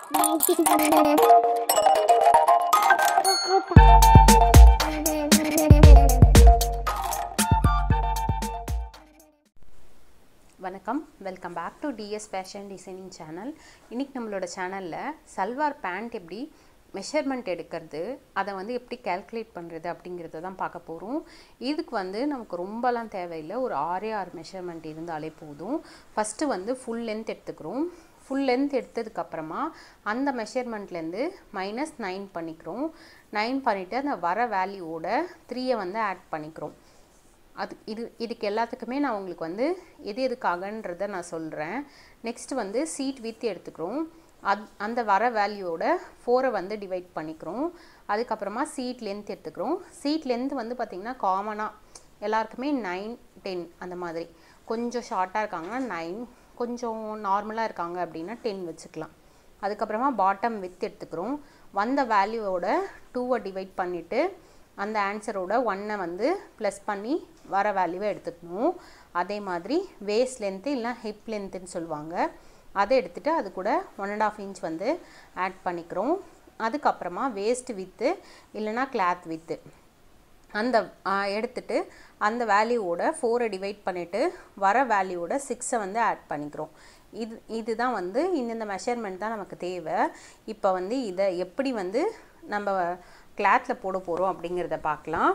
வணக்கம் welcome back to DS fashion designing channel இன்றைக்கி நம்மளோட சேனலில் சல்வார் பேண்ட் எப்படி மெஷர்மெண்ட் எடுக்கிறது அதை வந்து எப்படி கேல்குலேட் பண்ணுறது அப்படிங்கிறத தான் பார்க்க போகிறோம் இதுக்கு வந்து நமக்கு ரொம்பலாம் தேவையில்லை ஒரு ஆறே ஆறு மெஷர்மெண்ட் இருந்தாலே போதும் ஃபஸ்ட்டு வந்து ஃபுல் லென்த் எடுத்துக்கிறோம் ஃபுல் லென்த் எடுத்ததுக்கப்புறமா அந்த மெஷர்மெண்ட்லேருந்து மைனஸ் நைன் பண்ணிக்கிறோம் நைன் பண்ணிவிட்டு அந்த வர வேல்யூவோட த்ரீயை வந்து ஆட் பண்ணிக்கிறோம் அது இது இதுக்கு எல்லாத்துக்குமே நான் உங்களுக்கு வந்து எது எதுக்காகன்றதை நான் சொல்கிறேன் நெக்ஸ்ட் வந்து சீட் வித் எடுத்துக்கிறோம் அது அந்த வர வேல்யூவோட ஃபோரை வந்து டிவைட் பண்ணிக்கிறோம் அதுக்கப்புறமா சீட் லென்த் எடுத்துக்கிறோம் சீட் லென்த் வந்து பார்த்திங்கன்னா காமனாக எல்லாருக்குமே நைன் டென் அந்த மாதிரி கொஞ்சம் ஷார்ட்டாக இருக்காங்கன்னா நைன் கொஞ்சம் நார்மலாக இருக்காங்க அப்படின்னா டென் வச்சுக்கலாம் அதுக்கப்புறமா பாட்டம் வித் எடுத்துக்கிறோம் வந்த வேல்யூவோட டூவை டிவைட் பண்ணிவிட்டு அந்த ஆன்சரோட ஒன்னை வந்து ப்ளஸ் பண்ணி வர வேல்யூவை எடுத்துக்கணும் அதே மாதிரி வேஸ்ட் லென்த்து இல்லை ஹிப் லென்த்துன்னு சொல்லுவாங்க அதை எடுத்துகிட்டு அது கூட ஒன் அண்ட் ஆஃப் இன்ச் வந்து ஆட் பண்ணிக்கிறோம் அதுக்கப்புறமா வேஸ்ட் வித்து இல்லைனா கிளாத் வித்து அந்த எடுத்துட்டு அந்த வேல்யூவோட ஃபோரை டிவைட் பண்ணிவிட்டு வர வேல்யூவோட சிக்ஸை வந்து ஆட் பண்ணிக்கிறோம் இது இதுதான் வந்து இந்தந்த மெஷர்மெண்ட் தான் நமக்கு தேவை இப்போ வந்து இதை எப்படி வந்து நம்ம கிளாத்தில் போட போகிறோம் அப்படிங்கிறத பார்க்கலாம்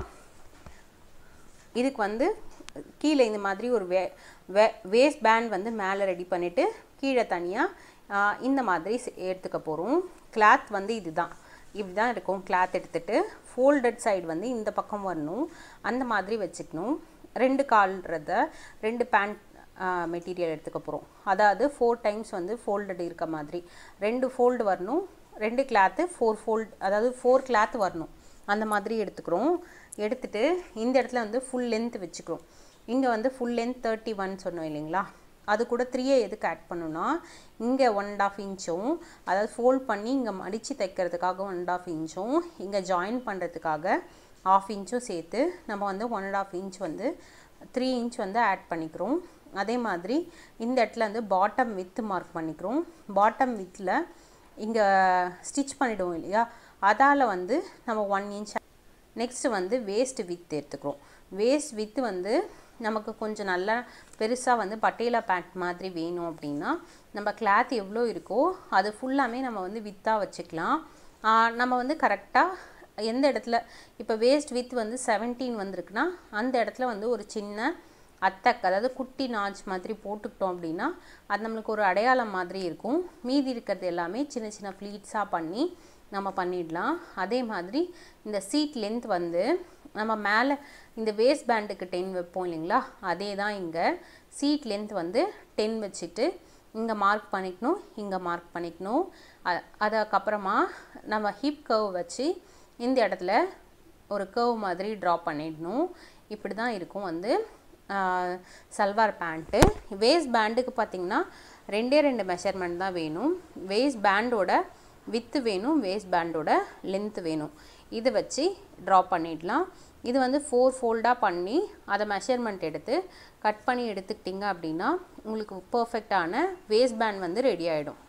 இதுக்கு வந்து கீழே இந்த மாதிரி ஒரு வே வே வேஸ்ட் பேண்ட் வந்து மேலே ரெடி பண்ணிவிட்டு கீழே தனியாக இந்த மாதிரி எடுத்துக்க போகிறோம் கிளாத் வந்து இதுதான் இப்படி தான் இருக்கும் கிளாத் எடுத்துகிட்டு ஃபோல்டட் சைடு வந்து இந்த பக்கம் வரணும் அந்த மாதிரி வச்சுக்கணும் ரெண்டு கால்றத ரெண்டு பேண்ட் மெட்டீரியல் எடுத்துக்க போகிறோம் அதாவது ஃபோர் டைம்ஸ் வந்து ஃபோல்டட் இருக்க மாதிரி ரெண்டு ஃபோல்டு வரணும் ரெண்டு கிளாத்து ஃபோர் ஃபோல்ட் அதாவது ஃபோர் கிளாத் வரணும் அந்த மாதிரி எடுத்துக்கிறோம் எடுத்துகிட்டு இந்த இடத்துல வந்து ஃபுல் லென்த் வச்சுக்கிறோம் இங்கே வந்து ஃபுல் லென்த் தேர்ட்டி ஒன் சொன்னோம் இல்லைங்களா அது கூட த்ரீயை எதுக்கு ஆட் பண்ணணும்னா இங்கே ஒன் அண்ட் ஆஃப் இன்ச்சும் அதாவது ஃபோல்ட் பண்ணி இங்கே மடித்து தைக்கிறதுக்காக ஒன் அண்ட் ஆஃப் இன்ச்சும் இங்கே ஜாயின் பண்ணுறதுக்காக ஆஃப் இன்ச்சும் சேர்த்து நம்ம வந்து ஒன் அண்ட் ஆஃப் இன்ச் வந்து த்ரீ இன்ச் வந்து ஆட் பண்ணிக்கிறோம் அதே மாதிரி இந்த இடத்துல வந்து பாட்டம் வித்து மார்க் பண்ணிக்கிறோம் பாட்டம் வித்தில் இங்கே ஸ்டிச் பண்ணிவிடுவோம் இல்லையா அதால் வந்து நம்ம ஒன் இன்ச் நெக்ஸ்ட்டு வந்து வேஸ்ட் வித் எடுத்துக்கிறோம் வேஸ்ட் வித்து வந்து நமக்கு கொஞ்சம் நல்லா பெருசாக வந்து பட்டேலா பேண்ட் மாதிரி வேணும் அப்படின்னா நம்ம கிளாத் எவ்வளோ இருக்கோ அது ஃபுல்லாமே நம்ம வந்து வித்தாக வச்சுக்கலாம் நம்ம வந்து கரெக்டாக எந்த இடத்துல இப்போ வேஸ்ட் வித் வந்து செவன்டீன் வந்திருக்குன்னா அந்த இடத்துல வந்து ஒரு சின்ன அத்தக் அதாவது குட்டி நாச் மாதிரி போட்டுக்கிட்டோம் அப்படின்னா அது நம்மளுக்கு ஒரு அடையாளம் மாதிரி இருக்கும் மீதி இருக்கிறது எல்லாமே சின்ன சின்ன ஃப்ளீட்ஸாக பண்ணி நம்ம பண்ணிடலாம் அதே மாதிரி இந்த சீட் லென்த் வந்து நம்ம மேலே இந்த வேஸ்ட் பேண்டுக்கு டென் வைப்போம் இல்லைங்களா அதே தான் இங்கே சீட் லென்த் வந்து டென் வச்சுட்டு இங்கே மார்க் பண்ணிக்கணும் இங்கே மார்க் பண்ணிக்கணும் அதுக்கப்புறமா நம்ம ஹிப் கர்வ் வச்சு இந்த இடத்துல ஒரு கர்வ் மாதிரி ட்ரா பண்ணிடணும் இப்படி தான் இருக்கும் வந்து சல்வார் பேண்ட்டு வேஸ்ட் பேண்டுக்கு பார்த்திங்கன்னா ரெண்டே ரெண்டு மெஷர்மெண்ட் தான் வேணும் வேஸ்ட் பேண்டோட வித்து வேணும் வேஸ்ட் பேண்டோட லென்த்து வேணும் இதை வச்சு ட்ரா பண்ணிடலாம் இது வந்து ஃபோர் ஃபோல்டாக பண்ணி அதை மெஷர்மெண்ட் எடுத்து கட் பண்ணி எடுத்துக்கிட்டிங்க அப்படின்னா உங்களுக்கு பர்ஃபெக்டான வேஸ்ட் பேண்ட் வந்து ரெடி ஆகிடும்